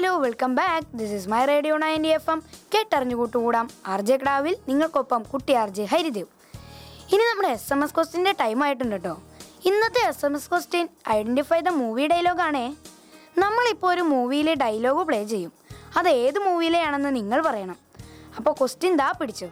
Hello welcome back this is my radio ninety F M കേട്ടറിഞ്ഞു കൂട്ടുകൂടാം R J ക്ടാവിൽ നിങ്ങൾക്കൊപ്പം കുട്ടി ആർ ജെ ഹരിദേവ് ഇനി നമ്മുടെ എസ് എം എസ് ക്വസ്റ്റിൻ്റെ ടൈം ആയിട്ടുണ്ട് കേട്ടോ ഇന്നത്തെ S M S question identify the movie ഡയലോഗാണേ നമ്മളിപ്പോൾ ഒരു മൂവിയിലെ ഡയലോഗ് പ്ലേ ചെയ്യും അത് ഏത് മൂവിയിലെയാണെന്ന് നിങ്ങൾ പറയണം അപ്പോൾ ക്വസ്റ്റ്യൻ ദാ പിടിച്ചു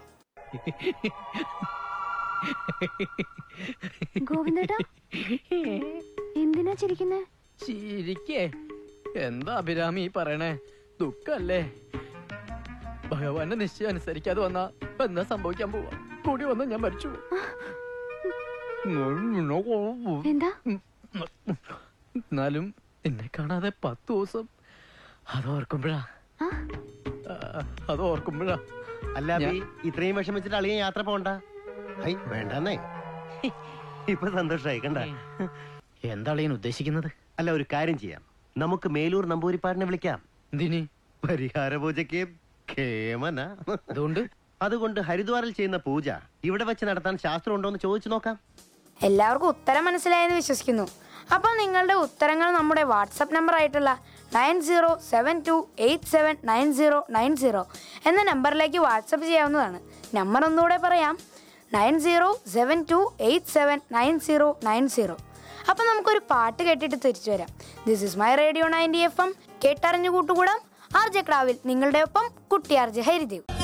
ഗോവിന്ദേട്ടാ എന്തിനാ ചിരിക്കുന്നേ ചിരിക്കേ എന്താ അഭിരാമി ഈ പറയണേ ദുഃഖല്ലേ ഭഗവാന്റെ നിശ്ചയം അനുസരിക്കാതെ വന്നാ എന്താ സംഭവിക്കാൻ പോവാ കൂടി വന്ന് ഞാൻ മരിച്ചു എന്താ എന്നാലും നിന്നെ കാണാതെ പത്ത് ദിവസം അത് ഓർക്കുമ്പോഴാ ആ? ആ, അത് ഓർക്കുമ്പോഴാ അല്ല അഭി, ഇത്രയും വിഷമിച്ചിട്ട് അളിയൻ യാത്ര പോണ്ട ഐ വേണ്ടെന്നേ ഇപ്പൊ സന്തോഷമായി കണ്ട എന്താ ഞാൻ ഉദ്ദേശിക്കുന്നത് അല്ല ഒരു കാര്യം ചെയ്യാം നമുക്ക് മേലൂർ നമ്പൂരിപ്പാടിനെ വിളിക്കാം എന്തിനി പരിഹാര പൂജയ്ക്ക് കേമന അതുകൊണ്ട് അതുകൊണ്ട് ഹരിദ്വാറിൽ ചെയ്യുന്ന പൂജ ഇവിടെ വെച്ച് നടത്താൻ ശാസ്ത്രം ഉണ്ടോ എന്ന് ചോദിച്ചു നോക്കാം എല്ലാവർക്കും ഉത്തരം മനസ്സിലായെന്ന് വിശ്വസിക്കുന്നു അപ്പോൾ നിങ്ങളുടെ ഉത്തരങ്ങൾ നമ്മുടെ വാട്സപ്പ് നമ്പർ ആയിട്ടുള്ള nine zero seven two eight seven nine zero nine zero എന്ന നമ്പറിലേക്ക് വാട്സപ്പ് ചെയ്യാവുന്നതാണ് നമ്പർ ഒന്നുകൂടെ പറയാം nine zero seven two eight seven nine zero nine zero അപ്പോൾ നമുക്കൊരു പാട്ട് കേട്ടിട്ട് തിരിച്ചു വരാം this is my radio ninety F M കേട്ടറിഞ്ഞു കൂട്ടുകൂടാം ആർ ജെ ക്രാവിൽ നിങ്ങളുടെ ഒപ്പം കുട്ടി ആർ ജെ ഹരിദേവ്